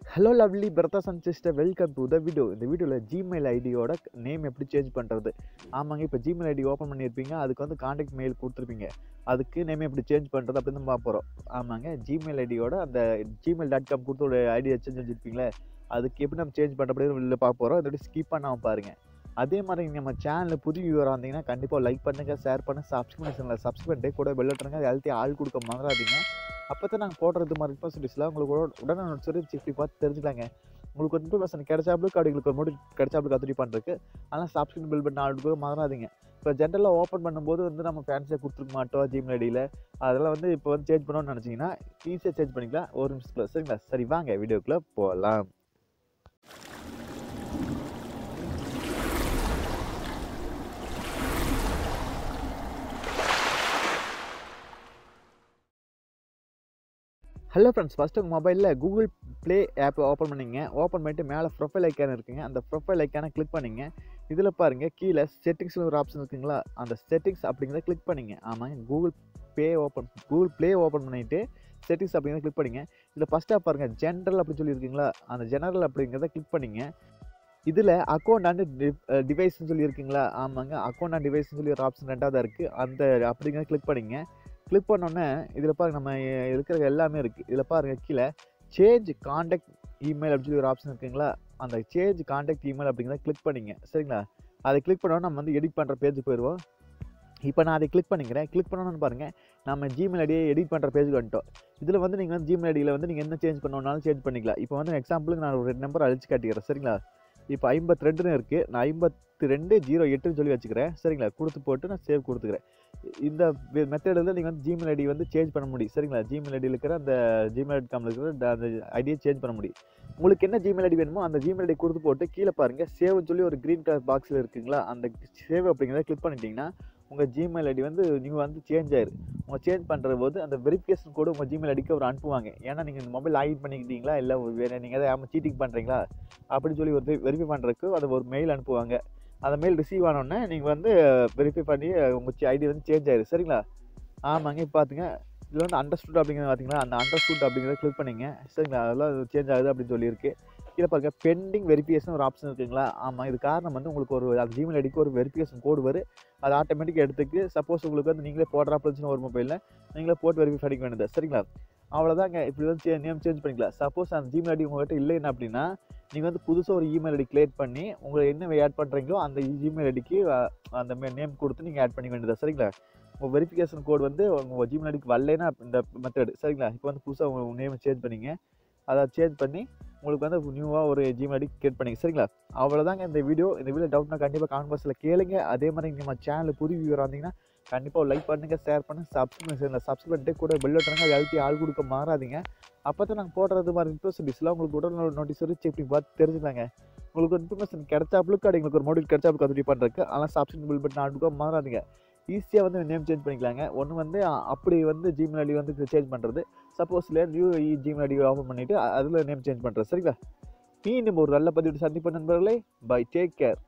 hello lovely brothers and sister welcome to the video இந்த வீடியோவில் Gmail ஐடியோட name எப்படி சேஞ்ச் பண்ணுறது ஆமாங்க இப்போ ஜிமெயில் ஐடி ஓப்பன் பண்ணியிருப்பீங்க அதுக்கு வந்து காண்டாக்ட் மெயில் கொடுத்துருப்பீங்க அதுக்கு நேம் எப்படி சேஞ்ச் பண்ணுறது அப்படின்னு தான் பார்க்க போகிறோம் ஆமாங்க ஜிமெயில் ஐடியோட அந்த ஜிமெயில் டாட் காம் கொடுத்து ஒரு ஐடியா சேஞ்ச் வச்சுருப்பீங்களே அதுக்கு எப்படி நம்ம சேஞ்ச் பண்ணுற அப்படின்னு வெளியில் பார்க்க போகிறோம் இதோட ஸ்கிப் பண்ணாமல் பாருங்கள் அதே மாதிரி நம்ம சேனலில் புது வியூவராக இருந்தீங்கன்னா கண்டிப்பாக லைக் பண்ணுங்கள் ஷேர் பண்ணுங்கள் சப்ஸ்கிரைப் பண்ணுங்கள் சப்ஸ்கிரைப் பண்ணிட்டு கூட பெல்லட்டுருங்க அது அழுத்தி ஆள் கொடுக்க மறந்துடாதீங்க அப்போ தான் நாங்கள் போடுறது மாதிரி ரெஸ்பான்சிபிலிட்டிஸ்லாம் உங்களுக்கு உட- உடனே சொல்லி இப்படி பார்த்து தெரிஞ்சுக்கலாங்க உங்களுக்கு ஒரு இன்ஃபர்மேஷன் கிடைச்சாப்புக்கு அவங்களுக்கு ஒரு மோடி கிடைச்சாப்புக்கு கத்துடி பண்ணுறதுக்கு அதனால் சப்ஸ்கிரைப் பில் பண்ண ஆள் கூட மறந்துடாதீங்க இப்போ ஜென்ரலாக ஓப்பன் பண்ணும்போது வந்து நம்ம ஃபேன்ஸியாக கொடுத்துருக்க மாட்டோம் ஜிமெயில் ஐடியில் அதெல்லாம் வந்து இப்போ வந்து சேஞ்ச் பண்ணணும்னு நினச்சிங்கன்னா ஈஸியாக சேஞ்ச் பண்ணிக்கலாம் ஒரு நிமிஷத்தில் சரிங்களா சரி வாங்க வீடியோக்குள்ளே போகலாம் ஹலோ ஃப்ரெண்ட்ஸ் ஃபஸ்ட்டு உங்கள் மொபைலில் கூகுள் ப்ளே ஆப் ஓப்பன் பண்ணிங்க ஓப்பன் பண்ணிட்டு மேலே ப்ரொஃபைல் ஐக்கான் இருக்குங்க அந்த ப்ரொஃபைல் ஐக்கானை கிளிக் பண்ணிங்க இதில் பாருங்கள் கீழே செட்டிங்ஸ்னு ஒரு ஆப்ஷன் இருக்குங்களா அந்த செட்டிங்ஸ் அப்படிங்கிறத கிளிக் பண்ணிங்க ஆமாங்க Google pay open Google play open பண்ணிவிட்டு செட்டிங்ஸ் அப்படிங்கிறத கிளிக் பண்ணிங்க இதில் ஃபஸ்ட்டாக பாருங்கள் ஜென்ரல் அப்படின்னு சொல்லியிருக்கீங்களா அந்த ஜெனரல் அப்படிங்கிறத கிளிக் பண்ணிங்க இதில் அக்கௌண்ட் அண்ட் டிவைஸ்னு சொல்லி இருக்குங்களா ஆமாங்க அக்கௌண்ட் அண்ட் டிவைஸ்னு சொல்லி ஒரு ஆப்ஷன் ரெண்டாவதாக இருக்குது அந்த அப்படிங்கிறத கிளிக் பண்ணிங்க கிளிக் பண்ணோன்னே இதில் பாருங்க நம்ம இருக்கிற எல்லாமே இருக்குது இதில் பாருங்கள் கீழே சேஞ்ச் காண்டாக்ட் இமெயில் அப்படின்னு சொல்லி ஒரு ஆப்ஷன் இருக்குங்களா அந்த சேஞ்ச் காண்டாக்ட் இமெயில் அப்படிங்கிறத கிளிக் பண்ணிங்க சரிங்களா அதை கிளிக் பண்ணோன்னா நம்ம வந்து எடிட் பண்ணுற பேஜுக்கு போயிடுவோம் இப்போ நான் அதை கிளிக் பண்ணிக்கிறேன் கிளிக் பண்ணணும்னு பாருங்கள் நம்ம ஜிமெயில் ஐடியை எடிட் பண்ணுற பேஜுக்கு வந்துட்டோம் இதில் வந்து நீங்கள் வந்து ஜிமெயில் ஐடியில் வந்து நீங்கள் என்ன சேஞ்ச் பண்ணணும்னாலும் சேஞ்ச் பண்ணிக்கலாம் இப்போ வந்து எக்ஸாம்பிளுக்கு நான் ஒரு ரெண்டு நம்பர் அழிச்சு காட்டிக்கிறேன் சரிங்களா இப்போ ஐம்பத்தி ரெண்டுன்னு இருக்குது நான் ஐம்பத்தி ரெண்டு ஜீரோ எட்டுன்னு சொல்லி வச்சுக்கிறேன் சரிங்களா கொடுத்து போட்டு நான் சேவ் கொடுத்துக்கிறேன் இந்த மெத்தடில் நீங்கள் வந்து ஜிமெயில் ஐடி வந்து சேஞ்ச் பண்ண முடியும் சரிங்களா ஜிமெயில் ஐடியில் இருக்கிற அந்த ஜிமெயில் டாட் காமில் இருக்கிற அந்த- அந்த ஐடியை சேஞ்ச் பண்ண முடியும் உங்களுக்கு என்ன ஜிமெயில் ஐடி வேணுமோ அந்த ஜிமெயில் ஐடி கொடுத்து போட்டு கீழே பாருங்கள் சேவ்னு சொல்லி ஒரு க்ரீன் கலர் பாக்ஸில் இருக்குங்களா அந்த சேவ் அப்படிங்கிறத கிளிக் பண்ணிட்டீங்கன்னா உங்கள் ஜிமெயில் ஐடி வந்து நீங்கள் வந்து சேஞ்ச் ஆயிரு உங்கள் சேஞ்ச் பண்ணுற போது அந்த வெரிஃபிகேஷன் கோடு உங்கள் ஜிமெயில் ஐடிக்கு அவர் அனுப்புவாங்க ஏன்னா நீங்கள் இந்த மொபைல் லாகின் பண்ணிக்கிட்டீங்களா இல்லை வேறு நீங்கள் எதாவது சீட்டிங் பண்ணுறீங்களா அப்படின்னு சொல்லி ஒரு வெரிஃபை பண்ணுறதுக்கு அது ஒரு மெயில் அனுப்புவாங்க அந்த மெயில் ரிசீவ் ஆனோடனே நீங்கள் வந்து வெரிஃபை பண்ணி உங்கள் ஐடி வந்து சேஞ்ச் ஆயிரு சரிங்களா ஆமாங்க இப்போ பார்த்துங்க இதில் வந்து அண்டர்ஸ்டூட் அப்படிங்கிறது பார்த்தீங்களா அந்த அண்டர்ஸ்டூட் அப்படிங்கிறத கிளிக் பண்ணிங்க சரிங்களா அதெல்லாம் சேஞ்ச் ஆகுது அப்படின்னு சொல்லியிருக்கு கீழே பாருங்க பெண்டிங் வெரிஃபிகேஷன் ஒரு ஆப்ஷன் இருக்குங்களா ஆமாம் இது காரணம் வந்து உங்களுக்கு ஒரு அந்த ஜிமெயில் ஐடிக்கு ஒரு வெரிஃபிகேஷன் கோடு வரும் அது ஆட்டோமேட்டிக் எடுத்துக்கு சப்போஸ் உங்களுக்கு வந்து நீங்களே போடுறாப்புல இருந்துச்சுன்னா ஒரு மொபைலில் நீங்களே போட்டு வெரிஃபை பண்ணிக்க வேண்டியது சரிங்களா அவ்வளோதாங்க இப்படி வந்து நேம் சேஞ்ச் பண்ணிக்கலாம் சப்போஸ் அந்த ஜிமெயில் ஐடி உங்கள்கிட்ட இல்லைன்னா அப்படின்னா நீங்கள் வந்து புதுசாக ஒரு இமெயில் ஐடி கிரியேட் பண்ணி உங்களை என்ன ஆட் பண்ணுறீங்களோ அந்த ஜிமெயில் ஐடிக்கு அந்த நேம் கொடுத்து நீங்கள் ஆட் பண்ணிக்க வேண்டியது சரிங்களா உங்கள் வெரிஃபிகேஷன் கோட் வந்து உங்கள் ஜிமெயில் ஐடிக்கு வரலைன்னா இந்த மெத்தட் சரிங்களா இப்போ வந்து புதுசாக உங்கள் நேம் சேஞ்ச் பண்ணிங்க அதை சேஞ்ச் பண்ணி உங்களுக்கு வந்து நியூவாக ஒரு ஜிமெயில் ஐடி கிரியேட் பண்ணிங்க சரிங்களா அவ்வளோதாங்க இந்த வீடியோ இந்த வீடியோ டவுட்னா கண்டிப்பாக காமெண்ட் பாக்ஸில் கேளுங்க அதே மாதிரி நம்ம சேனல் புது வியூவராக இருந்தீங்கன்னா கண்டிப்பாக லைக் பண்ணுங்கள் ஷேர் பண்ணுங்கள் சப்ஸ்கிரைப் சேனல் சப்ஸ்கிரைப் பண்ணிட்டு கூட பெல் பட்டனுங்க அதை அழுத்தி ஆள் கொடுக்க மாறாதீங்க அப்போ தான் நாங்கள் போடுறது மாதிரி இன்ஃபர்மேஷன் உங்களுக்கு உடல் நோட்டீஸ் வச்சு இப்படி பார்த்து தெரிஞ்சுக்கலாங்க உங்களுக்கு இன்ஃபர்மேஷன் கிடைச்சாப்புக்கு எங்களுக்கு ஒரு மோடில் கிடைச்சாப்புக்கு அது பண்ணுறதுக்கு அதெல்லாம் சப்ஸ்கிரைப் பில் பட்டன் ஆள் கொடுக்க மாறாதீங்க ஈஸியாக வந்து நேம் சேஞ்ச் பண்ணிக்கலாங்க ஒன்று வந்து அ- அப்படி வந்து ஜிமெயில் ஐடி வந்து சேஞ்ச் பண்ணுறது suppose new Gmail ID open பண்ணிவிட்டு அதில் நேம் சேஞ்ச் பண்ணுறது சரிங்களா மீண்டும் ஒரு நல்ல பதிவு சந்திப்பு நண்பர்களே பை டேக் கேர்